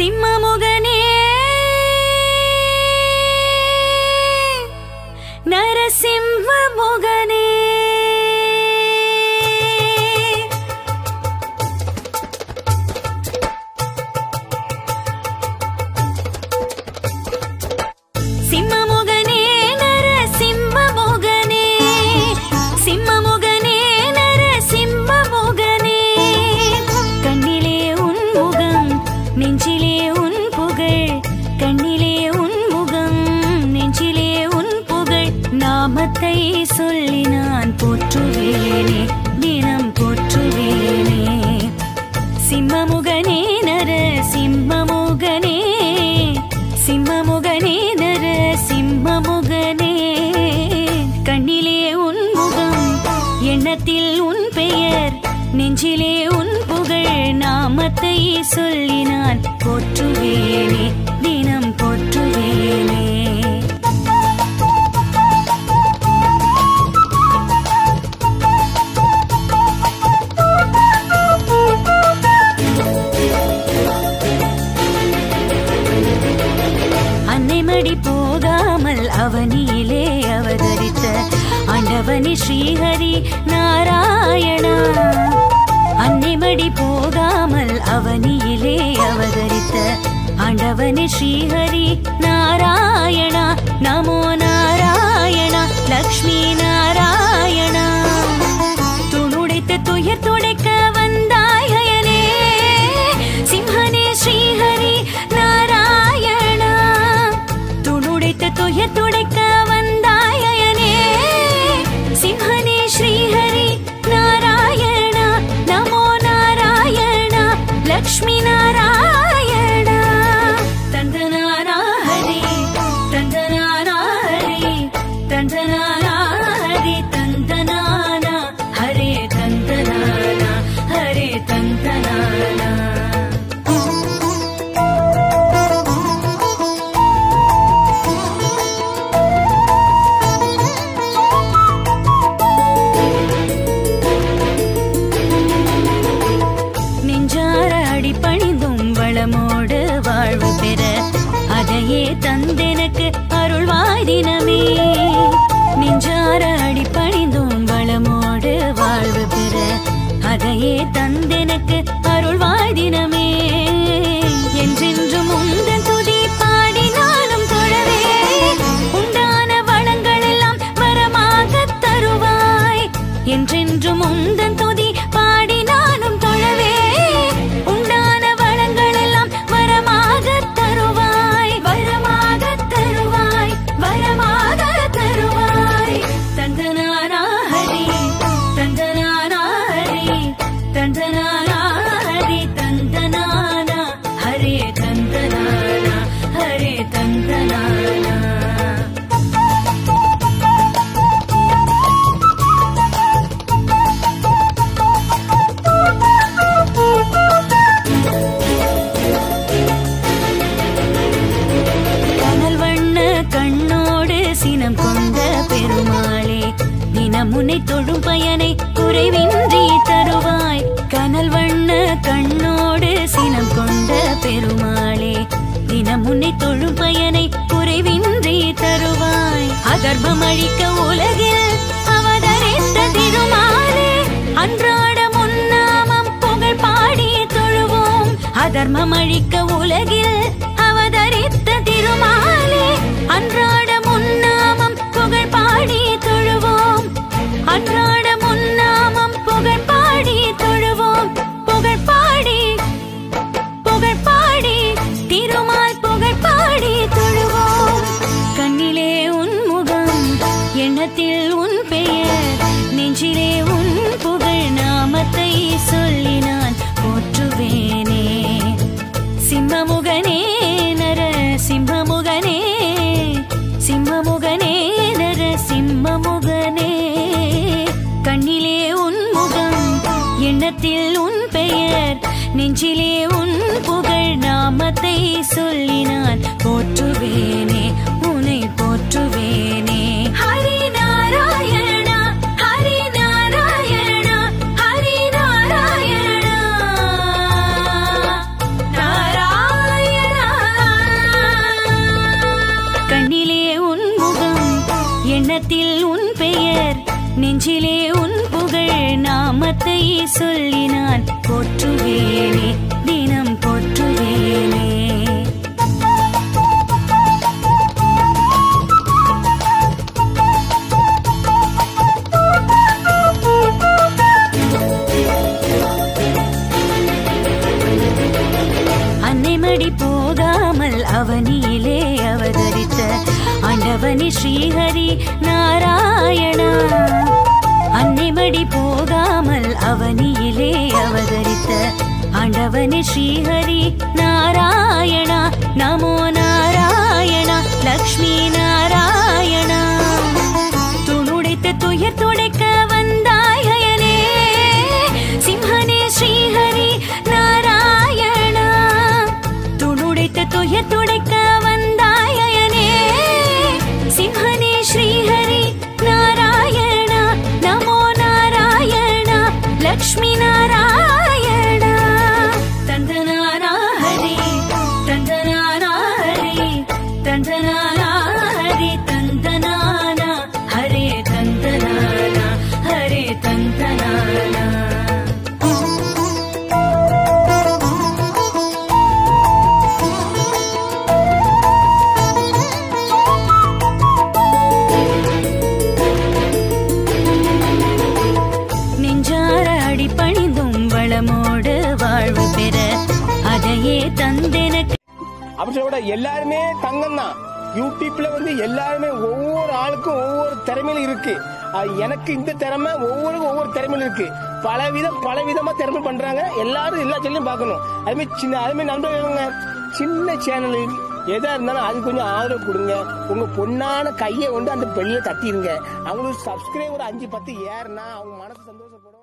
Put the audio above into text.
சிம்மமுகனே நரசிம்ம முகனே சிம்மமுகனே நரசிம்ம முகனே சிம்மமுகனே நரசிம்ம முகனே கண்ணிலே உன் முகம் நெஞ்சிலே உன் புகழ் கண்ணிலே உன் முகம் நெஞ்சிலே உன் புகழ் நாமத்தை சொல்லி நான் போற்றுவேனே தினம் போற்றுவேனே சிம்மமுகனே நர சிம்மமுகனே சிம்மமுகனே நர சிம்மமுகனே கண்ணிலே உன் முகம் எண்ணத்தில் உன் பெயர் நெஞ்சிலே உன் புகழ் நாமத்தை சொல்லி நான் போற்றுவேனே தினம் போற்றுவேனே அன்னைமடி போகாமல் அவனியிலே அவதரித்த ஆண்டவனி ஸ்ரீஹரி நாராயணா அன்னைமடி போகாமல் அவனியிலே அவதரித்த ஆண்டவனி ஸ்ரீஹரி நாராயணா நமோ நாராயணா லக்ஷ்மி நாராயணா துணுடைத்த துயர் துடைக்க வந்தாயனே சிம்ஹனே ஸ்ரீஹரி நாராயணா துணுடைத்த துயர் துடைக்க வந்தாயனே சிம்ஹனே ஸ்ரீஹரி நாராயணா நமோ நாராயணா லக்ஷ்மி நாராயணா தந்தனானா ஹரி தந்தனானா ஹரி தந்தனானா ஹரி தந்தனானா ஹரே தந்தனானா ஹரே தந்தனானா நெஞ்சார அடிபணிந்தும் வளமோடு வாழ்வு பெற அதையே தந்தெனக்கு அருள்வாய் தினமே நெஞ்சார அடிபணிந்தும் வளமோடு வாழ்வு பெற அதையே தந்தெனக்கு அருள்வாய் தினமே என்றென்றும் உந்தன் துதி பாடி நானும் தொழவே உண்டான வளங்கள் எல்லாம் வரமாகத் தருவாய் என்றென்றும் உந்தன் துதி பாடி நானும் தொழவே உண்டான வளங்கள் எல்லாம் வரமாகத் தருவாய் வரமாகத் தருவாய் வரமாகத் தருவாய் தந்தனானா ஹரி தந்தனானா ஹரி தந்தனானா ஹரி தந்தனானா ஹரே தந்தனானா ஹரே தந்தனானா கனல் வண்ண கண்ணோடு சினம் கொண்ட பெருமாளே தினம் உன்னை தொழும் பயனை குறைவின்றி தருவாய் கனல் வண்ண கண்ணோடு சினம் கொண்ட பெருமாளே தினம் உன்னை தொழும் பயனை குறைவின்றி தருவாய் அதர்மம் அழிக்க உலகில் அவதரித்த திருமாலே அன்றாட முன்னாமம் புகழ் பாடி தொழுவோம் அதர்மம் அழிக்க உலகில் அவதரித்த திருமாலே அன்றாட முன்னாமம் புகழ் பாடி தொழுவோம் அன்றாட முன்னாமம் புகழ் பாடி தொழுவோம் புகழ் பாடி புகழ் பாடி திருமால் புகழ் பாடி தொழுவோம் கண்ணிலே உன் முகம் எண்ணத்தில் உன் பெயர் நெஞ்சிலே உன் புகழ் நாமத்தை சொல்லி நான் போற்றுவேனே சிம்மமுகனே நர சிம்மமுகனே சிம்மமுகனே நர சிம்மமுகனே கண்ணிலே உன் முகம் எண்ணத்தில் உன் பெயர் நெஞ்சிலே உன் புகழ் நாமத்தை சொல்லி நான் போற்றுவேனே உனை போற்றுவேனே ஹரி நாராயணா ஹரி நாராயணா ஹரி நாராயணா நாராயணா எண்ணத்தில் உன் பெயர் நெஞ்சிலே உன் புகழ் நாமத்தை சொல்லி நான் போற்றுவேனே தினம் போற்றுவேனே அன்னைமடி போகாமல் அவனியிலே அவதரித்த ஆண்டவனி ஸ்ரீஹரி நாராயணா அன்னைமடி போகாமல் அவனியிலே அவதரித்த ஆண்டவனி ஸ்ரீஹரி நாராயணா நமோ நாராயணா லக்ஷ்மி நாராயணா துணுடைத்த துயர் துடைக்க வந்தாயனே சிம்ஹனே ஸ்ரீஹரி நாராயணா துணுடைத்த துயர் துடைக்க வந்தாயனே சிம்ஹனே ஸ்ரீஹரி நாராயணா நமோ நாராயணா லக்ஷ்மி நாராயணா தந்தனானா ஹரி தந்தனானா ஹரி தந்தனானா ஹரி தந்தனானா ஹரே தந்தனானா ஹரே தந்தனானா நெஞ்சார அடிபணிந்தும் வளமோடு வாழ்வு பெற அதையே தந்தெனக்கு அப்படி சொல்ல விட எல்லாருமே தங்கம் தான் யூடியூப்ல வந்து எல்லாருமே ஒவ்வொரு ஆளுக்கும் ஒவ்வொரு திறமையில இருக்கு அது எனக்கு இந்த திறமை ஒவ்வொருக்கும் ஒவ்வொரு திறமையில இருக்கு பல விதம் பல விதமா திறமை பண்றாங்க எல்லாரும் எல்லா சேனலையும் பார்க்கணும் அதுமாதிரி சின்ன அதுமாதிரி நண்பர்களுங்க சின்ன சேனல் எதா இருந்தாலும் அது கொஞ்சம் ஆதரவு கொடுங்க உங்க பொண்ணான கையை கொண்டு அந்த பெல்ல தட்டிடுங்க அவங்களுக்கு சப்ஸ்கிரைபர் அஞ்சு பத்து ஏறுனா அவங்க மனசு சந்தோஷப்படும்